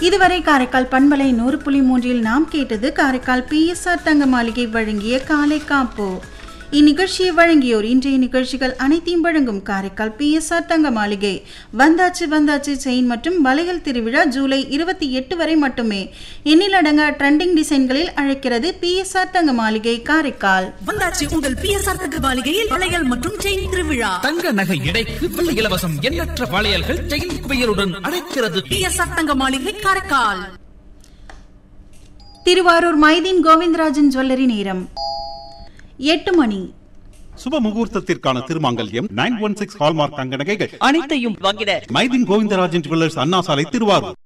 இதுவரை காரைக்கால் பண்பலை நூறு புள்ளி மூன்றில் நாம் கேட்டது காரைக்கால் பிஎஸ்ஆர் தங்க மாளிகை வழங்கிய காலை காப்பு இந்நிகழ்ச்சியை வழங்கியோர் இன்றைய நிகழ்ச்சிகள் அனைத்தையும் வழங்கும் காரைக்கால் பிஎஸ்ஆர் தங்க மாளிகை வந்தாச்சு வந்தாச்சு செயின் மற்றும் வளையல் திருவிழா ஜூலை இருபத்தி எட்டு வரை மட்டுமே எண்ணிலடங்கா ட்ரெண்டிங் டிசைன்களில் அழைக்கிறது பிஎஸ்ஆர் தங்க மாளிகை காரைக்கால் வந்தாச்சு உங்கள் பிஎஸ்ஆர் தங்க மாளிகையில் வளையல் மற்றும் செயின் திருவிழா தங்க நகை எடைக்கு வெள்ளி இலவசம் எண்ணற்ற வளையல்கள் செயின் குவியலுடன் அழைக்கிறது பிஎஸ்ஆர் தங்க மாளிகை காரைக்கால் திருவாரூர் மைதீன் கோவிந்தராஜன் ஜுவல்லரி நேரம் எட்டு மணி சுப முகூர்த்தத்திற்கான திருமாங்கல்யம் நைன் ஒன் சிக்ஸ் ஹால்மார்க் தங்க நகைகள் அனைத்தையும் வாங்கிட மைதின் கோவிந்தராஜன் ஜுவல்லர்ஸ் அண்ணா சாலை திருவாரூர்